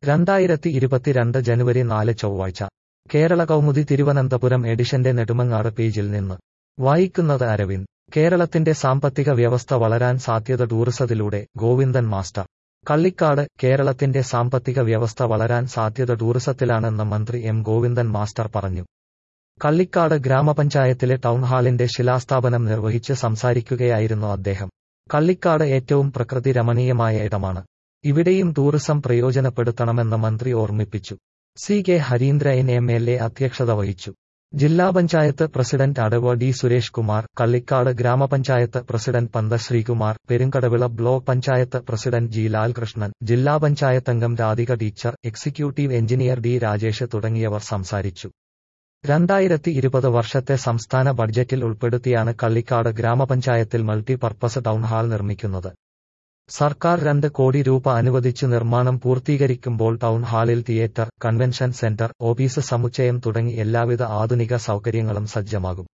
രണ്ടായിരത്തി ഇരുപത്തിരണ്ട് ജനുവരി നാല് ചൊവ്വാഴ്ച കേരള കൗമുദി തിരുവനന്തപുരം എഡിഷന്റെ നെടുമങ്ങാട് പേജിൽ നിന്ന് വായിക്കുന്നത് അരവിന്ദ് കേരളത്തിന്റെ സാമ്പത്തിക വ്യവസ്ഥ വളരാൻ സാധ്യത ടൂറിസത്തിലൂടെ ഗോവിന്ദൻ മാസ്റ്റർ കള്ളിക്കാട് കേരളത്തിന്റെ സാമ്പത്തിക വ്യവസ്ഥ വളരാൻ സാധ്യത ടൂറിസത്തിലാണെന്ന് മന്ത്രി എം ഗോവിന്ദൻ മാസ്റ്റർ പറഞ്ഞു കള്ളിക്കാട് ഗ്രാമപഞ്ചായത്തിലെ ടൗൺഹാളിന്റെ ശിലാസ്ഥാപനം നിർവഹിച്ച് സംസാരിക്കുകയായിരുന്നു അദ്ദേഹം കള്ളിക്കാട് ഏറ്റവും പ്രകൃതി രമണീയമായ ഇടമാണ് ഇവിടെയും ടൂറിസം പ്രയോജനപ്പെടുത്തണമെന്ന് മന്ത്രി ഓർമ്മിപ്പിച്ചു C K Harindran M L A അധ്യക്ഷത വഹിച്ചു ജില്ലാ പഞ്ചായത്ത് പ്രസിഡന്റ് അടവ് ഡി സുരേഷ് കുമാർ കള്ളിക്കാട് ഗ്രാമപഞ്ചായത്ത് president Pantha Sreekumar Perumkadavila block panchayat president G Lalkrishnan ജില്ലാ പഞ്ചായത്തംഗം Radhika teacher executive engineer D Rajesh തുടങ്ങിയവർ സംസാരിച്ചു രണ്ടായിരത്തി ഇരുപത് വർഷത്തെ സംസ്ഥാന ബഡ്ജറ്റിൽ ഉൾപ്പെടുത്തിയാണ് കള്ളിക്കാട് ഗ്രാമപഞ്ചായത്തിൽ മൾട്ടിപർപ്പസ് ടൗൺഹാൾ നിർമ്മിക്കുന്നത് സർക്കാർ രണ്ട് കോടി രൂപ അനുവദിച്ചു നിർമ്മാണം പൂർത്തീകരിക്കുമ്പോൾ ടൗൺ ഹാളിൽ തിയേറ്റർ കൺവെൻഷൻ സെന്റർ ഓഫീസ് സമുച്ചയം തുടങ്ങി എല്ലാവിധ ആധുനിക സൗകര്യങ്ങളും സജ്ജമാകും